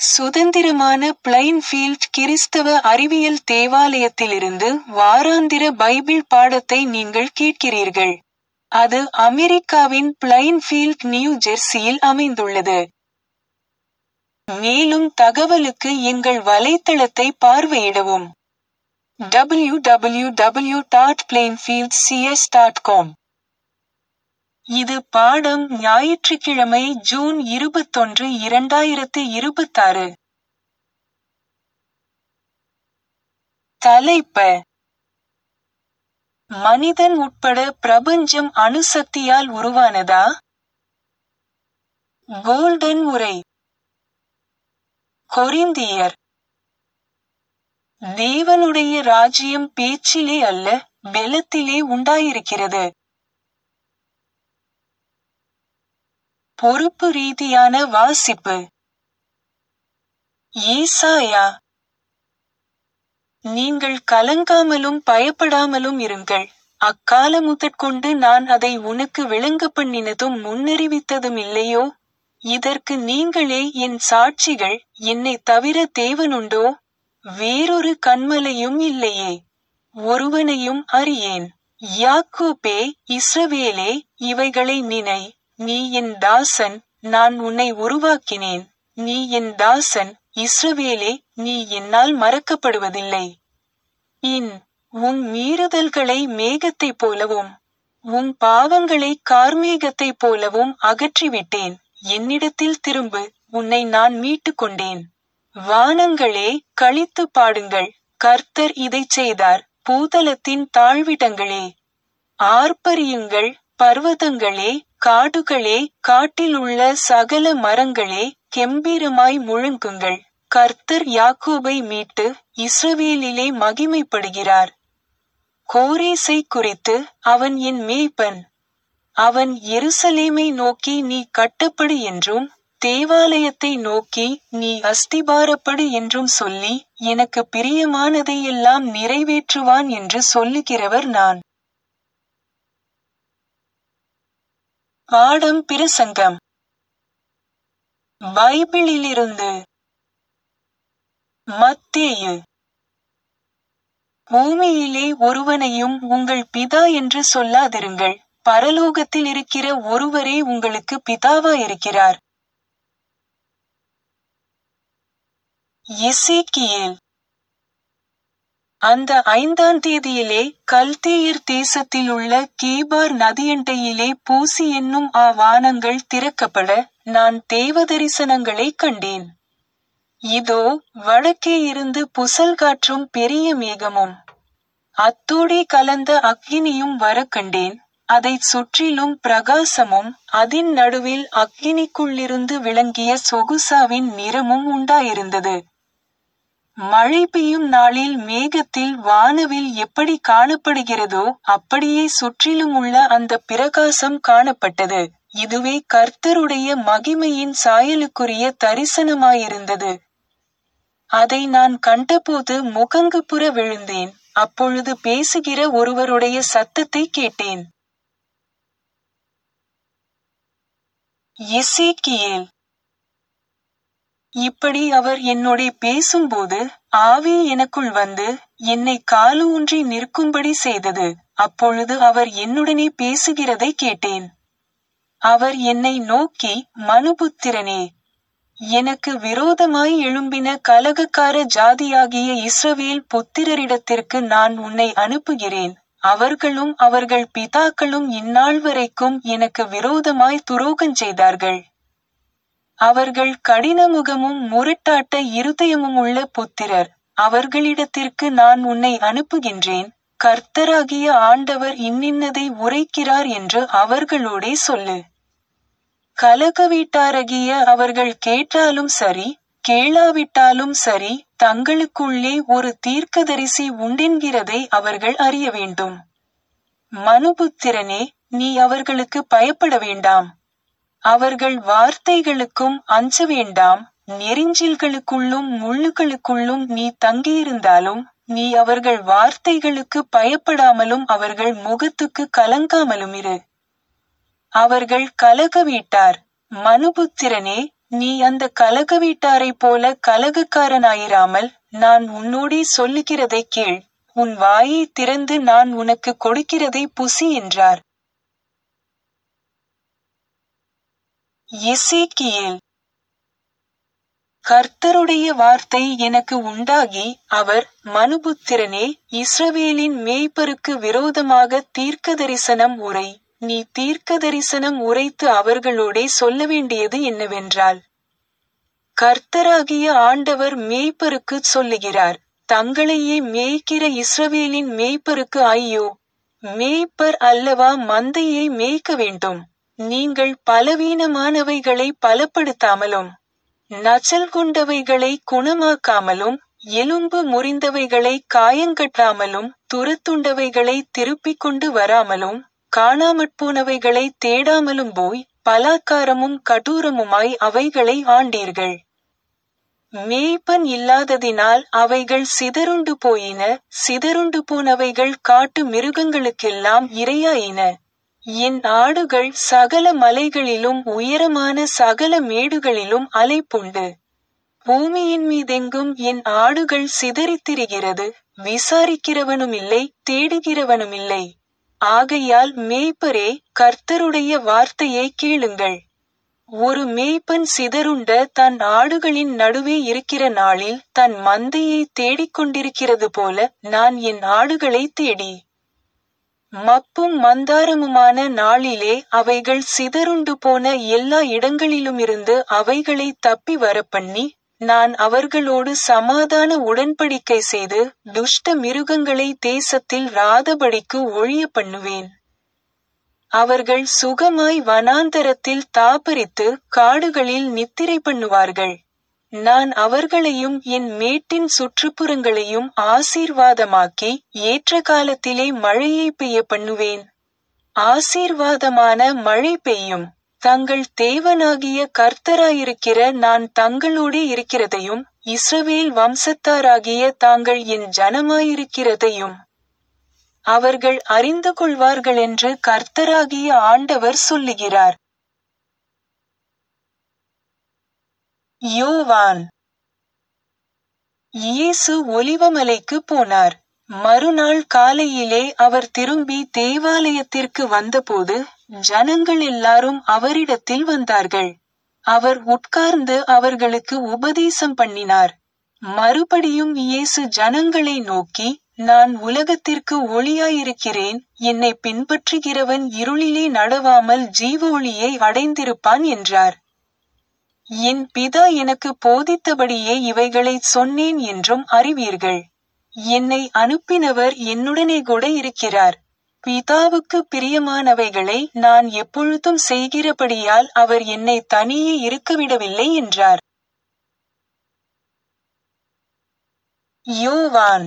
சுதந்திரமான பிளைன்ஃபீல்ட் கிறிஸ்தவ அறிவியல் தேவாலயத்திலிருந்து வாராந்திர பைபிள் பாடத்தை நீங்கள் கேட்கிறீர்கள். அது அமெரிக்காவின் பிளைன்ஃபீல்ட் நியூ ஜெர்சியில் அமைந்துள்ளது. மேலும் தகவலுக்கு எங்கள் வலைத்தளத்தை பார்வையிடவும். www.plainfieldcs.com இது பாடம் ஞாயிற்றுக்கிழமை ஜூன் இருபத்தொன்று இரண்டாயிரத்து இருபத்தாறு. தலைப்ப மனிதன் உட்பட பிரபஞ்சம் அணுசக்தியால் உருவானதா? கோல்டன் உரை கொரிந்தியர் தேவனுடைய ராஜ்யம் பேச்சிலே அல்ல, பெலத்திலே உண்டாயிருக்கிறது. பொறுப்பு ரீதியான வாசிப்பு ஏசாயா நீங்கள் கலங்காமலும் பயப்படாமலும் இருங்கள். அக்கால முதற்கொண்டு நான் அதை உனக்கு விளங்கப் பண்ணினதும் முன்னறிவித்ததும் இல்லையோ? இதற்கு நீங்களே என் சாட்சிகள், என்னைத் தவிர தேவனுண்டோ? வேறொரு கன்மலையும் இல்லையே. ஒருவனையும் அறியேன். யாக்கோபே, இஸ்ரவேலே, இவைகளை நினை. நீ என் தாசன், நான் உன்னை உருவாக்கினேன். நீ என் தாசன், இஸ்ரவேலே, நீ என்னால் மறக்கப்படுவதில்லை. இன் உன் மீறுதல்களை மேகத்தைப் போலவும் உன் பாவங்களை கார்மேகத்தைப் போலவும் அகற்றிவிட்டேன். என்னிடத்தில் திரும்பு, உன்னை நான் மீட்டுக் கொண்டேன். வானங்களே, களித்துப் பாடுங்கள், கர்த்தர் இதைச் செய்தார், பூதலத்தின் தாழ்விடங்களே. ஆர்ப்பரியுங்கள், பர்வதங்களே, காடுகளே, காட்டிலுள்ள சகல மரங்களே, கெம்பீரமாய் முழங்குங்கள். கர்த்தர் யாக்கோபை மீட்டு, இஸ்ரவேலிலே மகிமைப்படுகிறார். கோரேசை குறித்து, அவன் என் மேய்ப்பன். அவன் எருசலேமை நோக்கி நீ கட்டப்படு என்றும், தேவாலயத்தை நோக்கி, நீ அஸ்திபாரப்படு என்றும் சொல்லி, எனக்கு பிரியமானதையெல்லாம் நிறைவேற்றுவான் என்று சொல்லுகிறவர் நான். பாடம் பிரசங்கம் பைபிளிலிருந்து மத்தேயு பூமியிலே ஒருவனையும் உங்கள் பிதா என்று சொல்லாதிருங்கள், பரலோகத்தில் இருக்கிற ஒருவரே உங்களுக்கு பிதாவாயிருக்கிறார். எசேக்கியேல் அந்த ஐந்தாம் தேதியிலே கல்தேயர் தேசத்திலுள்ள கேபார் நதியண்டையிலே பூசி என்னும் ஆ வானங்கள் திறக்கப்பட, நான் தேவதரிசனங்களைக் கண்டேன். இதோ, வடக்கே இருந்து புசல்காற்றும் பெரிய மேகமும், அத்தோடே கலந்த அக்கினியும் வரக் கண்டேன். அதைச் சுற்றிலும் பிரகாசமும், அதின் நடுவில் அக்கினிக்குள்ளிருந்து விளங்கிய சொகுசாவின் நிறமும் உண்டாயிருந்தது. மழை பெய்யும் நாளில் மேகத்தில் வானவில் எப்படி காணப்படுகிறதோ அப்படியே சுற்றிலும் உள்ள அந்தப் பிரகாசம் காணப்பட்டது. இதுவே கர்த்தருடைய மகிமையின் சாயலுக்குரிய தரிசனமாயிருந்தது. அதை நான் கண்டபோது முகங்குப்புற விழுந்தேன். அப்பொழுது பேசுகிற ஒருவருடைய சத்தத்தைக் கேட்டேன். எசேக்கியேல் இப்படி அவர் என்னோடே பேசும்போது, ஆவி எனக்குள் வந்து, என்னைக் காலூன்றி நிற்கும்படி செய்தது. அப்பொழுது அவர் என்னுடனே பேசுகிறதைக் கேட்டேன். அவர் என்னை நோக்கி, மனுபுத்திரனே, எனக்கு விரோதமாய் எழும்பின கலகக்கார ஜாதியாகிய இஸ்ரவேல் புத்திரரிடத்திற்கு நான் உன்னை அனுப்புகிறேன். அவர்களும் அவர்கள் பிதாக்களும் இந்நாள்வரைக்கும் எனக்கு விரோதமாய் துரோகஞ் செய்தார்கள். அவர்கள் கடினமுகமும் முரட்டாட்ட இருதயமுமுள்ள புத்திரர். அவர்களிடத்திற்கு நான் உன்னை அனுப்புகின்றேன். கர்த்தராகிய ஆண்டவர் இன்னின்னதை உரைக்கிறார் என்று அவர்களோடே சொல்லு. கலக வீட்டாராகிய அவர்கள் கேட்டாலும் சரி, கேளாவிட்டாலும் சரி, தங்களுக்குள்ளே ஒரு தீர்க்கதரிசி உண்டென்கிறதை அவர்கள் அறிய வேண்டும். மனுபுத்திரனே, நீ அவர்களுக்குப் பயப்பட வேண்டாம். அவர்கள் வார்த்தைகளுக்கும் அஞ்ச வேண்டாம். நெரிஞ்சில்களுக்குள்ளும் முள்ளுகளுக்குள்ளும் நீ தங்கியிருந்தாலும், நீ அவர்கள் வார்த்தைகளுக்குப் பயப்படாமலும் அவர்கள் முகத்துக்குக் கலங்காமலும் இரு. அவர்கள் கலக வீட்டார். மனுபுத்திரனே, நீ அந்த கலக வீட்டாரைப் போல கலகக்காரனாயிராமல் நான் உன்னோடே சொல்லுகிறதை கேள் உன் வாயை திறந்து நான் உனக்கு கொடுக்கிறதை புசி என்றார் எசேக்கியேல் கர்த்தருடைய வார்த்தை எனக்கு உண்டாகி அவர் மனுபுத்திரனே இஸ்ரவேலின் மேய்ப்பருக்கு விரோதமாக தீர்க்க தரிசனம் உரை நீ தீர்க்க தரிசனம் உரைத்து அவர்களோடே சொல்ல வேண்டியது என்னவென்றால் கர்த்தராகிய ஆண்டவர் மேய்ப்பருக்கு சொல்லுகிறார் தங்களையே மேய்க்கிற இஸ்ரவேலின் மேய்ப்பருக்கு ஐயோ மேய்ப்பர் அல்லவா மந்தையை மேய்க்க வேண்டும் நீங்கள் பலவீனமானவைகளை பலப்படுத்தாமலும் நச்சல் கொண்டவைகளை குணமாக்காமலும் எலும்பு முறிந்தவைகளை காயங்கட்டாமலும் துரத்துண்டவைகளை திருப்பிக் கொண்டு வராமலும் காணாமற்போனவைகளை தேடாமலும் போய் பலாக்காரமும் கடூரமுமாய் அவைகளை ஆண்டீர்கள் மேய்ப்பன் இல்லாததினால் அவைகள் சிதறுண்டு போயின சிதறுண்டு போனவைகள் காட்டு மிருகங்களுக்கெல்லாம் இரையாயின என் ஆடுகள் சகல மலைகளிலும் உயரமான சகல மேடுகளிலும் அலைப்புண்டு பூமியின் மீதெங்கும் என் ஆடுகள் சிதறித் திரிகிறது விசாரிக்கிறவனுமில்லை தேடுகிறவனுமில்லை ஆகையால் மேய்ப்பரே கர்த்தருடைய வார்த்தையை கேளுங்கள் ஒரு மேய்ப்பன் சிதறுண்ட தன் ஆடுகளின் நடுவே இருக்கிற நாளில் தன் மந்தையை தேடிக் கொண்டிருக்கிறது போல நான் என் ஆடுகளை தேடி மப்பும் மந்தாரமுமான நாளிலே அவைகள் சிதறுண்டு போன எல்லா இடங்களிலுமிருந்து அவைகளை தப்பி வரப்பண்ணி நான் அவர்களோடு சமாதான உடன்படிக்கை செய்து துஷ்ட மிருகங்களை தேசத்தில் ராதபடிக்கு ஒழிய பண்ணுவேன் அவர்கள் சுகமாய் வனாந்தரத்தில் தாபரித்து காடுகளில் நித்திரை பண்ணுவார்கள் நான் அவர்களையும் என் மேட்டின் சுற்றுப்புறங்களையும் ஆசீர்வாதமாக்கி ஏற்ற காலத்திலே மழையை பெய்ய பண்ணுவேன் ஆசீர்வாதமான மழை பெய்யும் தங்கள் தேவனாகிய கர்த்தராயிருக்கிற நான் தங்களோடே இருக்கிறதையும் இஸ்ரவேல் வம்சத்தாராகிய தாங்கள் என் ஜனமாயிருக்கிறதையும் அவர்கள் அறிந்து கொள்வார்களென்று கர்த்தராகிய ஆண்டவர் சொல்லுகிறார் யோவான் இயேசு ஒலிவமலைக்கு போனார் மறுநாள் காலையிலே அவர் திரும்பி தேவாலயத்திற்கு வந்தபோது ஜனங்கள் எல்லாரும் அவரிடத்தில் வந்தார்கள் அவர் உட்கார்ந்து அவர்களுக்கு உபதேசம் பண்ணினார் மறுபடியும் இயேசு ஜனங்களை நோக்கி நான் உலகத்திற்கு ஒளியாயிருக்கிறேன் என்னை பின்பற்றுகிறவன் இருளிலே நடவாமல் ஜீவ ஒளியை அடைந்திருப்பான் என்றார் என் பிதா எனக்கு போதித்தபடியே இவைகளை சொன்னேன் என்றும் அறிவீர்கள் என்னை அனுப்பினவர் என்னுடனே கூட இருக்கிறார் பிதாவுக்கு பிரியமானவைகளை நான் எப்பொழுதும் செய்கிறபடியால் அவர் என்னை தனியே இருக்கவிடவில்லை என்றார் யோவான்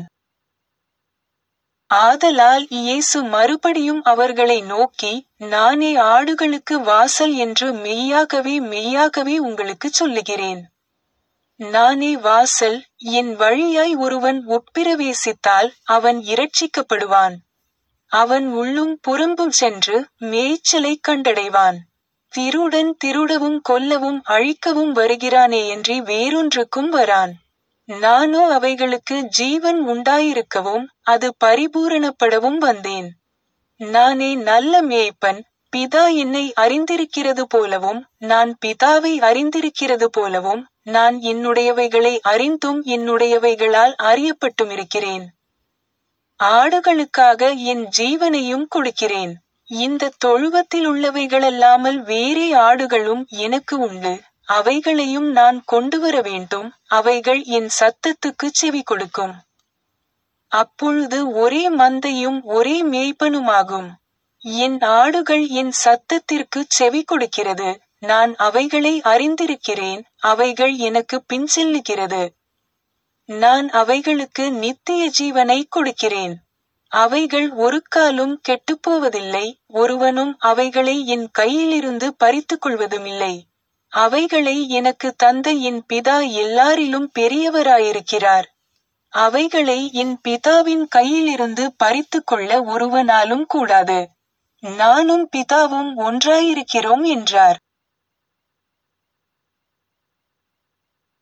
ஆதலால் இயேசு மறுபடியும் அவர்களை நோக்கி நானே ஆடுகளுக்கு வாசல் என்று மெய்யாகவே மெய்யாகவே உங்களுக்கு சொல்லுகிறேன் நானே வாசல் என் வழியாய் ஒருவன் உட்பிரவேசித்தால் அவன் இரட்சிக்கப்படுவான் அவன் உள்ளும் புறம்பும் சென்று மேய்ச்சலை கண்டடைவான் திருடன் திருடவும் கொல்லவும் அழிக்கவும் வருகிறானே என்று வேறொன்றுக்கும் வரான் நானோ அவைகளுக்கு ஜீவன் உண்டாயிருக்கவும் அது பரிபூரணப்படவும் வந்தேன் நானே நல்ல மேய்ப்பன் பிதா என்னை அறிந்திருக்கிறது போலவும் நான் பிதாவை அறிந்திருக்கிறது போலவும் நான் என்னுடையவைகளை அறிந்தும் என்னுடையவைகளால் அறியப்பட்டும் இருக்கிறேன் ஆடுகளுக்காக என் ஜீவனையும் கொடுக்கிறேன் இந்த தொழுவத்தில் உள்ளவைகளல்லாமல் வேறே ஆடுகளும் எனக்கு உண்டு அவைகளையும் நான் கொண்டு வர வேண்டும் அவைகள் என் சத்தத்துக்கு செவி கொடுக்கும் அப்பொழுது ஒரே மந்தையும் ஒரே மேய்ப்பனுமாகும் என் ஆடுகள் என் சத்தத்திற்கு செவி கொடுக்கிறது நான் அவைகளை அறிந்திருக்கிறேன் அவைகள் எனக்கு பின் செல்லுகிறது நான் அவைகளுக்கு நித்திய ஜீவனை கொடுக்கிறேன் அவைகள் ஒரு காலும் கெட்டுப்போவதில்லை ஒருவனும் அவைகளை என் கையிலிருந்து பறித்துக் கொள்வதுமில்லை அவைகளை எனக்கு தந்த என் பிதா எல்லாரிலும் பெரியவராயிருக்கிறார் அவைகளை என் பிதாவின் கையிலிருந்து பறித்துக் கொள்ள ஒருவனாலும் கூடாது நானும் பிதாவும் ஒன்றாயிருக்கிறோம் என்றார்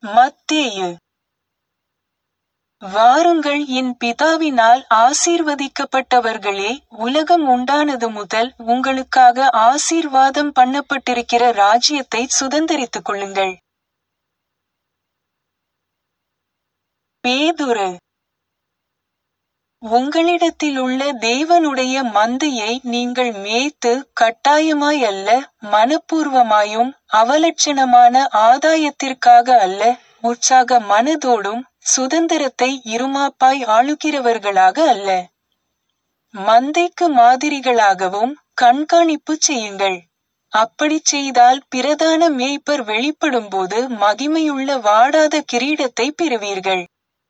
மத்தேயு வாருங்கள் என் பிதாவினால் ஆசீர்வதிக்கப்பட்டவர்களே உலகம் உண்டானது முதல் உங்களுக்காக ஆசீர்வாதம் பண்ணப்பட்டிருக்கிற ராஜ்யத்தை சுதந்தரித்துக் கொள்ளுங்கள் பேதுரு உங்களிடத்திலுள்ள தேவனுடைய மந்தையை நீங்கள் மேய்த்து கட்டாயமாய் அல்ல மனப்பூர்வமாயும் அவலட்சணமான ஆதாயத்திற்காக அல்ல உற்சாக மனதோடும் சுதந்திரத்தை இருமாப்பாய் ஆளுகிறவர்களாக அல்ல மந்தைக்கு மாதிரிகளாகவும் கண்காணிப்பு செய்யுங்கள் அப்படி செய்தால் பிரதான மேய்ப்பர் வெளிப்படும்போது மகிமையுள்ள வாடாத கிரீடத்தை பெறுவீர்கள்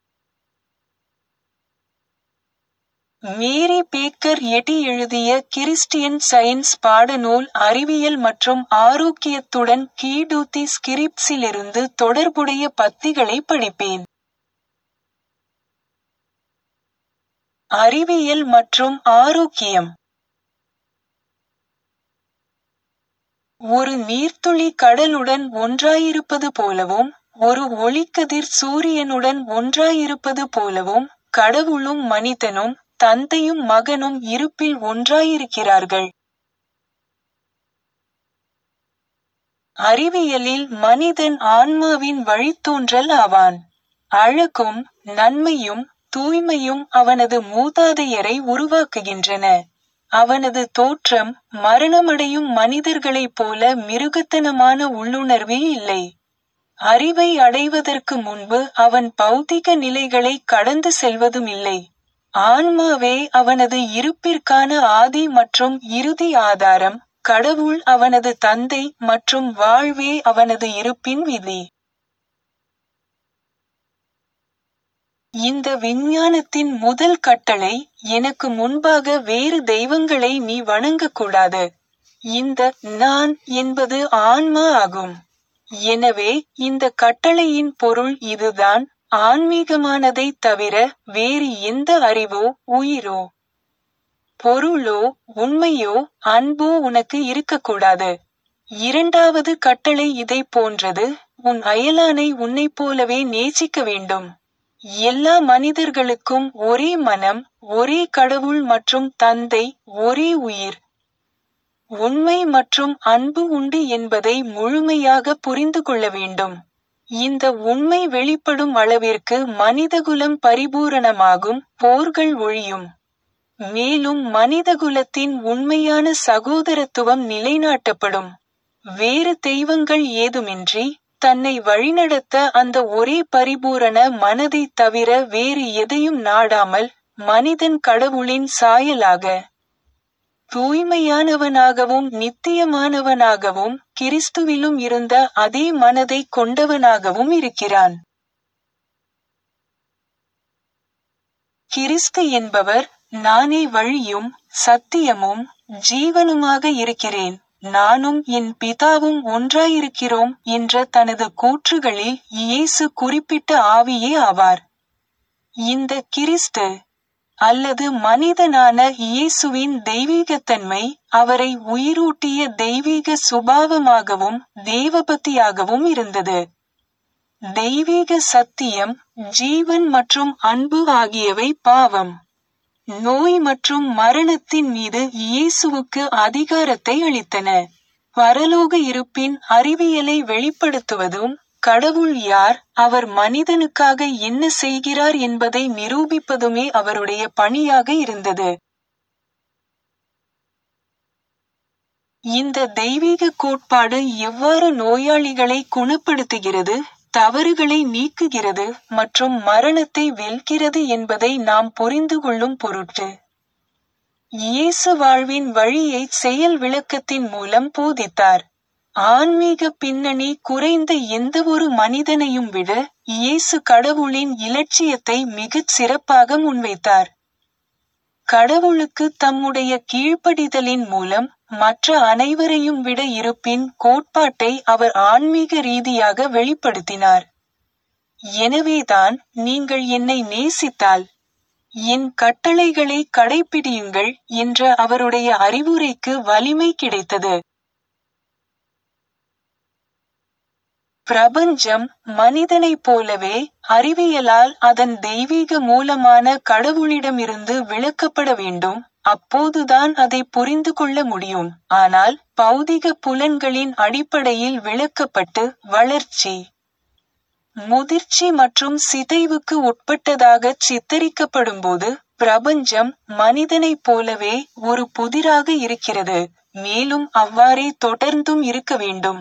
மேரி பேக்கர் எட்டி எழுதிய கிறிஸ்டியன் சயின்ஸ் பாடநூல் அறிவியல் மற்றும் ஆரோக்கியத்துடன் கீடூத்தி ஸ்கிரிப்ஸிலிருந்து தொடர்புடைய பத்திகளை படிப்பேன் அறிவியல் மற்றும் ஆரோக்கியம் ஒரு நீர்த்துளி கடலுடன் ஒன்றாயிருப்பது போலவும் ஒரு ஒளிக்கதிர் சூரியனுடன் ஒன்றாயிருப்பது போலவும் கடவுளும் மனிதனும் தந்தையும் மகனும் இருப்பில் ஒன்றாயிருக்கிறார்கள் அறிவியலில் மனிதன் ஆன்மாவின் வழித்தோன்றல் ஆவான் அழகும் நன்மையும் தூய்மையும் அவனது மூதாதையரை உருவாக்குகின்றன அவனது தோற்றம் மரணமடையும் மனிதர்களைப் போல மிருகத்தனமான உள்ளுணர்வில் இல்லை அறிவை அடைவதற்கு முன்பு அவன் பௌதிக நிலைகளை கடந்து செல்வதும் இல்லை ஆன்மாவே அவனது இருப்பிற்கான ஆதி மற்றும் இறுதி ஆதாரம் கடவுள் அவனது தந்தை மற்றும் வாழ்வே அவனது இருப்பின் விதி இந்த விஞ்ஞானத்தின் முதல் கட்டளை எனக்கு முன்பாக வேறு தெய்வங்களை நீ வணங்கக்கூடாது இந்த நான் என்பது ஆன்மா ஆகும் எனவே இந்த கட்டளையின் பொருள் இதுதான் ஆன்மீகமானதை தவிர வேறு எந்த அறிவோ உயிரோ பொருளோ உண்மையோ அன்போ உனக்கு இருக்கக்கூடாது இரண்டாவது கட்டளை இதை போன்றது உன் அயலானை உன்னைப் போலவே நேசிக்க வேண்டும் எல்லா மனிதர்களுக்கும் ஒரே மனம் ஒரே கடவுள் மற்றும் தந்தை ஒரே உயிர் உண்மை மற்றும் அன்பு உண்டு என்பதை முழுமையாக புரிந்து கொள்ள வேண்டும் இந்த உண்மை வெளிப்படும் அளவிற்கு மனிதகுலம் பரிபூரணமாகும் போர்கள் ஒழியும் மேலும் மனிதகுலத்தின் உண்மையான சகோதரத்துவம் நிலைநாட்டப்படும் வேறு தெய்வங்கள் ஏதுமின்றி தன்னை வழிநடத்த அந்த ஒரே பரிபூரண மனதை தவிர வேறு எதையும் நாடாமல் மனிதன் கடவுளின் சாயலாக தூய்மையானவனாகவும் நித்தியமானவனாகவும் கிறிஸ்துவிலும் இருந்த அதே மனதை கொண்டவனாகவும் இருக்கிறான் கிறிஸ்து என்பவர் நானே வழியும் சத்தியமும் ஜீவனுமாக இருக்கிறேன் நானும் என் பிதாவும் ஒன்றாயிருக்கிறோம் என்ற தனது கூற்றுகளில் இயேசு குறிப்பிட்ட ஆவியே ஆவார் இந்த கிறிஸ்து அல்லது மனிதனான இயேசுவின் தெய்வீகத்தன்மை அவரை உயிரூட்டிய தெய்வீக சுபாவமாகவும் தேவபக்தியாகவும் இருந்தது தெய்வீக சத்தியம் ஜீவன் மற்றும் அன்பு ஆகியவை பாவம் நோய் மற்றும் மரணத்தின் மீது இயேசுவுக்கு அதிகாரத்தை அளித்தன பரலோக இருப்பின் அறிவியலை வெளிப்படுத்துவதும் கடவுள் யார் அவர் மனிதனுக்காக என்ன செய்கிறார் என்பதை நிரூபிப்பதுமே அவருடைய பணியாக இருந்தது இந்த தெய்வீக கோட்பாடு எவ்வாறு நோயாளிகளை குணப்படுத்துகிறது தவறுகளை நீக்குகிறது மற்றும் மரணத்தை வெல்கிறது என்பதை நாம் புரிந்து கொள்ளும் பொருட்டு இயேசு வாழ்வின் வழியை செயல் விளக்கத்தின் மூலம் போதித்தார் ஆன்மீக பின்னணி குறைந்த எந்தவொரு மனிதனையும் விட இயேசு கடவுளின் இலட்சியத்தை மிகச் சிறப்பாக முன்வைத்தார் கடவுளுக்கு தம்முடைய கீழ்ப்படிதலின் மூலம் மற்ற அனைவரையும் விட இருப்பின் கோட்பாட்டை அவர் ஆன்மீக ரீதியாக வெளிப்படுத்தினார் எனவேதான் நீங்கள் என்னை நேசித்தால் என் கட்டளைகளை கடைப்பிடியுங்கள் என்ற அவருடைய அறிவுரைக்கு வலிமை கிடைத்தது பிரபஞ்சம் மனிதனைப் போலவே அறிவியலால் அதன் தெய்வீக மூலமான கடவுளிடமிருந்து விளக்கப்பட வேண்டும் அப்போதுதான் அதை புரிந்து கொள்ள முடியும் ஆனால் பௌதிக புலன்களின் அடிப்படையில் விளக்கப்பட்டு வளர்ச்சி முதிர்ச்சி மற்றும் சிதைவுக்கு உட்பட்டதாக சித்தரிக்கப்படும்போது பிரபஞ்சம் மனிதனைப் போலவே ஒரு புதிராக இருக்கிறது மேலும் அவ்வாறே தொடர்ந்தும் இருக்க வேண்டும்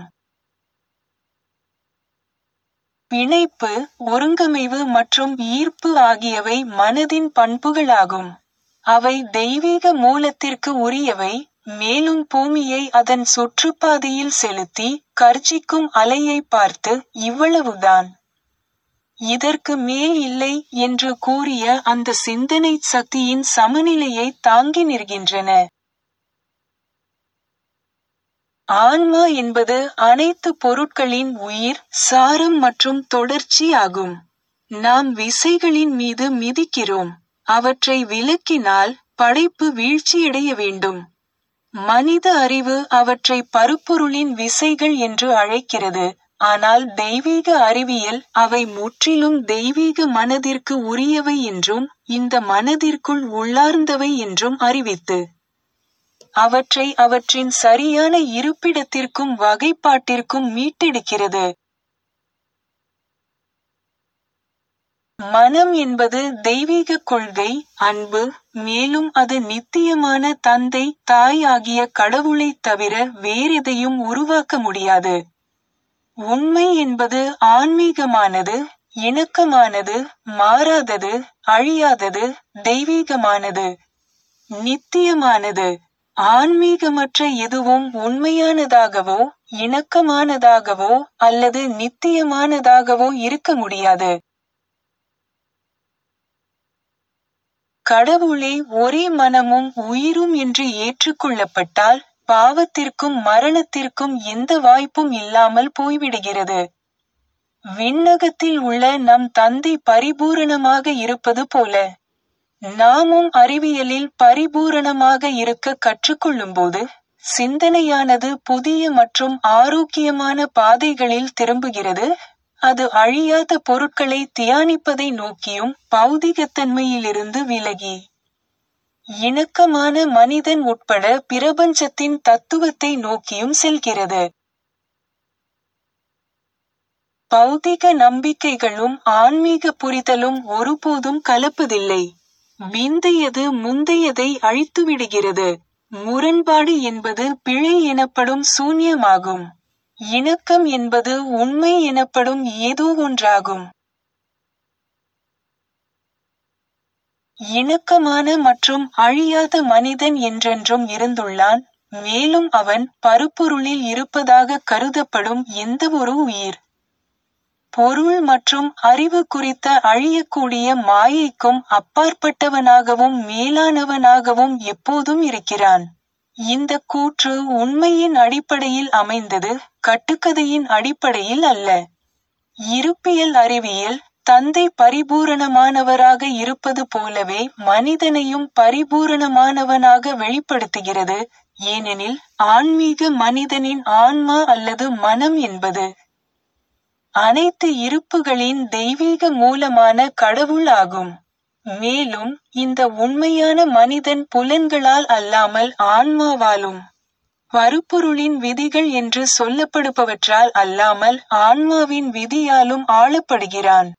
பிணைப்பு ஒருங்கமைவு மற்றும் ஈர்ப்பு ஆகியவை மனதின் பண்புகளாகும் அவை தெய்வீக மூலத்திற்கு உரியவை மேலும் பூமியை அதன் சுற்றுப்பாதையில் செலுத்தி கர்ஜிக்கும் அலையை பார்த்து இவ்வளவுதான் இதற்கு மேல் இல்லை என்று கூறிய அந்த சிந்தனை சக்தியின் சமநிலையை தாங்கி நிற்கின்றன ஆன்மா என்பது அனைத்து பொருட்களின் உயிர் சாரம் மற்றும் தொடர்ச்சி ஆகும் நாம் விசைகளின் மீது மிதிக்கிறோம் அவற்றை விலக்கினால் படைப்பு வீழ்ச்சியடைய வேண்டும் மனித அறிவு அவற்றை பருப்பொருளின் விசைகள் என்று அழைக்கிறது ஆனால் தெய்வீக அறிவியல் அவை முற்றிலும் தெய்வீக மனதிற்கு உரியவை என்றும் இந்த மனதிற்குள் உள்ளார்ந்தவை என்றும் அறிவித்து அவற்றை அவற்றின் சரியான இருப்பிடத்திற்கும் வகைப்பாட்டிற்கும் மீட்டெடுக்கிறது மனம் என்பது தெய்வீக கொள்கை அன்பு மேலும் அது நித்தியமான தந்தை தாய் ஆகிய கடவுளைத் தவிர வேறெதையும் உருவாக்க முடியாது உண்மை என்பது ஆன்மீகமானது இணக்கமானது மாறாதது அழியாதது தெய்வீகமானது நித்தியமானது ஆன்மீகமற்ற எதுவும் உண்மையானதாகவோ இணக்கமானதாகவோ அல்லது நித்தியமானதாகவோ இருக்க முடியாது கடவுளே ஒரே மனமும் உயிரும் என்று ஏற்றுக்கொள்ளப்பட்டால் பாவத்திற்கும் மரணத்திற்கும் எந்த வாய்ப்பும் இல்லாமல் போய்விடுகிறது விண்ணகத்தில் உள்ள நம் தந்தை பரிபூரணமாக இருப்பது போல நாமும் அறிவியலில் பரிபூரணமாக இருக்க கற்றுக்கொள்ளும்போது சிந்தனையானது புதிய மற்றும் ஆரோக்கியமான பாதைகளில் திரும்புகிறது அது அழியாத பொருட்களை தியானிப்பதை நோக்கியும் பௌதிகத்தன்மையிலிருந்து விலகி இணக்கமான மனிதன் உட்பட பிரபஞ்சத்தின் தத்துவத்தை நோக்கியும் செல்கிறது பௌதிக நம்பிக்கைகளும் ஆன்மீக புரிதலும் ஒருபோதும் கலப்பதில்லை விந்தையது முந்தையதை அழித்துவிடுகிறது முரண்பாடு என்பது பிழை எனப்படும் சூன்யமாகும் இணக்கம் என்பது உண்மை எனப்படும் ஏதோ ஒன்றாகும் இணக்கமான மற்றும் அழியாத மனிதன் என்றென்றும் இருந்துள்ளான் மேலும் அவன் பருப்பொருளில் இருப்பதாக கருதப்படும் எந்த ஒரு உயிர் பொருள் மற்றும் அறிவு குறித்த அழியக்கூடிய மாயைக்கும் அப்பாற்பட்டவனாகவும் மேலானவனாகவும் எப்போதும் இருக்கிறான் இந்த கூற்று உண்மையின் அடிப்படையில் அமைந்தது கட்டுக்கதையின் அடிப்படையில் அல்ல இருப்பியல் அறிவியல் தந்தை பரிபூரணமானவராக இருப்பது போலவே மனிதனையும் பரிபூரணமானவனாக வெளிப்படுத்துகிறது ஏனெனில் ஆன்மீக மனிதனின் ஆன்மா அல்லது மனம் என்பது அனைத்து இருப்புகளின் தெய்வீக மூலமான கடவுள் ஆகும் மேலும் இந்த உண்மையான மனிதன் புலன்களால் அல்லாமல் ஆன்மாவாலும் பருப்பொருளின் விதிகள் என்று சொல்லப்படுபவற்றால் அல்லாமல் ஆன்மாவின் விதியாலும் ஆளப்படுகிறான்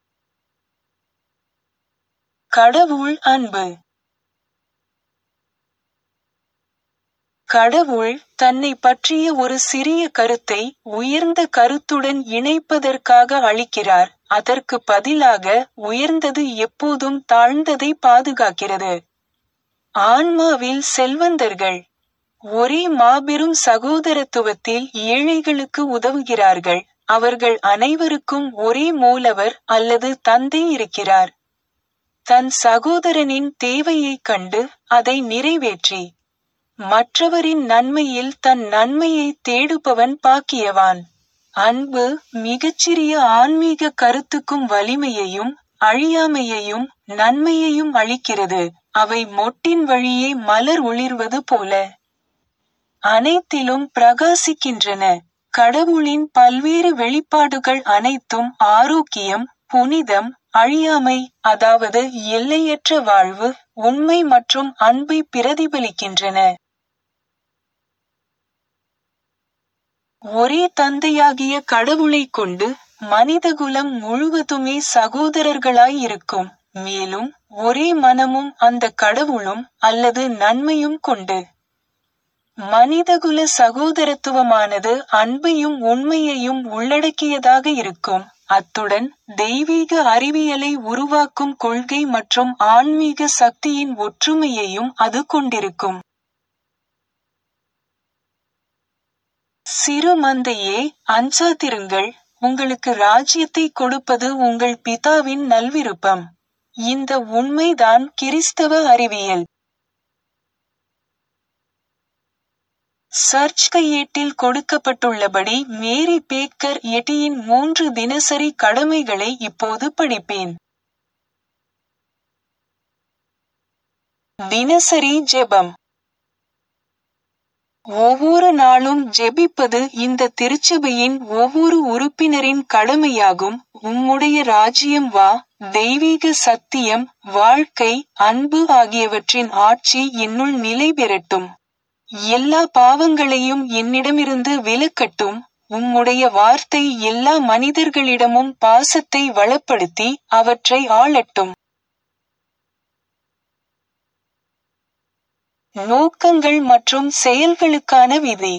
கடவுள் அன்பு கடவுள் தன்னை பற்றிய ஒரு சிறிய கருத்தை உயர்ந்த கருத்துடன் இணைப்பதற்காக அளிக்கிறார் அதற்கு பதிலாக உயர்ந்தது எப்போதும் தாழ்ந்ததை பாதுகாக்கிறது ஆன்மாவில் செல்வந்தர்கள் ஒரே மாபெரும் சகோதரத்துவத்தில் ஏழைகளுக்கு உதவுகிறார்கள் அவர்கள் அனைவருக்கும் ஒரே மூலவர் அல்லது தந்தை இருக்கிறார் தன் சகோதரனின் தேவையைக் கண்டு அதை நிறைவேற்றி மற்றவரின் நன்மையில் தன் நன்மையை தேடுபவன் பாக்கியவான் அன்பு மிகச்சிறிய ஆன்மீக கருத்துக்கும் வலிமையையும் அழியாமையையும் நன்மையையும் அளிக்கிறது அவை மொட்டின் வழியே மலர் ஒளிர்வது போல அனைத்திலும் பிரகாசிக்கின்றன கடவுளின் பல்வேறு வெளிப்பாடுகள் அனைத்தும் ஆரோக்கியம் புனிதம் அழியாமை அதாவது எல்லையற்ற வாழ்வு உண்மை மற்றும் அன்பை பிரதிபலிக்கின்றன ஒரே தந்தையாகிய கடவுளைக் கொண்டு மனிதகுலம் முழுவதுமே சகோதரர்களாய் இருக்கும் மேலும் ஒரே மனமும் அந்த கடவுளும் அல்லது நன்மையும் கொண்டு மனிதகுல சகோதரத்துவமானது அன்பையும் உண்மையையும் உள்ளடக்கியதாக இருக்கும் அத்துடன் தெய்வீக அறிவியலை உருவாக்கும் கொள்கை மற்றும் ஆன்மீக சக்தியின் ஒற்றுமையையும் அது கொண்டிருக்கும் சிறு மந்தையே அஞ்சாதிருங்கள் உங்களுக்கு ராஜ்யத்தை கொடுப்பது உங்கள் பிதாவின் நல்விருப்பம் இந்த உண்மைதான் கிறிஸ்தவ அறிவியல் சர்ச் கையேட்டில் கொடுக்கப்பட்டுள்ளபடி மேரி பேக்கர் எட்டியின் மூன்று தினசரி கடமைகளை இப்போது படிப்பேன் தினசரி ஜெபம் ஒவ்வொரு நாளும் ஜெபிப்பது இந்த திருச்சபையின் ஒவ்வொரு உறுப்பினரின் கடமையாகும் உம்முடைய ராஜ்யம் வா தெய்வீக சத்தியம் வாழ்க்கை அன்பு ஆகியவற்றின் ஆட்சி என்னுள் நிலை பெறட்டும் எல்லா பாவங்களையும் என்னிடமிருந்து விலக்கட்டும் உம்முடைய வார்த்தை எல்லா மனிதர்களிடமும் பாசத்தை வளப்படுத்தி அவற்றை ஆளட்டும் நோக்கங்கள் மற்றும் செயல்களுக்கான விதி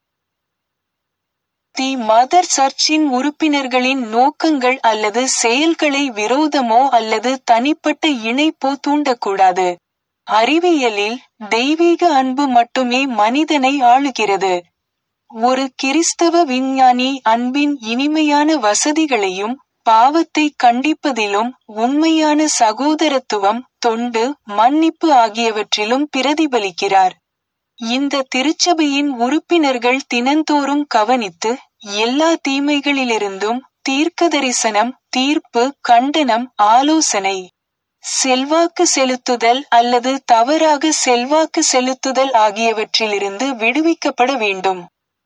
தி மதர் சர்ச்சின் உறுப்பினர்களின் நோக்கங்கள் அல்லது செயல்களை விரோதமோ அல்லது தனிப்பட்ட இணைப்போ தூண்டக்கூடாது அறிவியலில் தெய்வீக அன்பு மட்டுமே மனிதனை ஆளுகிறது ஒரு கிறிஸ்தவ விஞ்ஞானி அன்பின் இனிமையான வசதிகளையும் பாவத்தை கண்டிப்பதிலும் உண்மையான சகோதரத்துவம் தொண்டு மன்னிப்பு ஆகியவற்றிலும் பிரதிபலிக்கிறார் இந்த திருச்சபையின் உறுப்பினர்கள் தினந்தோறும் கவனித்து எல்லா தீமைகளிலிருந்தும் தீர்க்கதரிசனம் தீர்ப்பு கண்டனம் ஆலோசனை செல்வாக்கு செலுத்துதல் அல்லது தவறாக செல்வாக்கு செலுத்துதல் ஆகியவற்றிலிருந்து விடுவிக்கப்பட வேண்டும்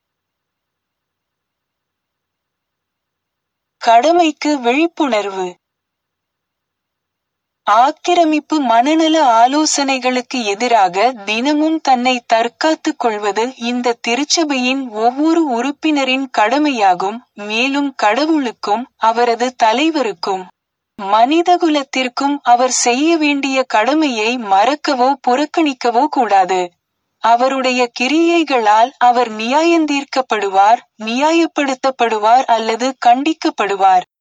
கடமைக்கு விழிப்புணர்வு ஆக்கிரமிப்பு மனநல ஆலோசனைகளுக்கு எதிராக தினமும் தன்னை தற்காத்துக் கொள்வது இந்த திருச்சபையின் ஒவ்வொரு உறுப்பினரின் கடமையாகும் மேலும் கடவுளுக்கும் அவரது தலைவருக்கும் மனிதகுலத்திற்கும் அவர் செய்ய வேண்டிய கடமையை மறக்கவோ புறக்கணிக்கவோ கூடாது அவருடைய கிரியைகளால் அவர் நியாயந்தீர்க்கப்படுவார் நியாயப்படுத்தப்படுவார் அல்லது கண்டிக்கப்படுவார்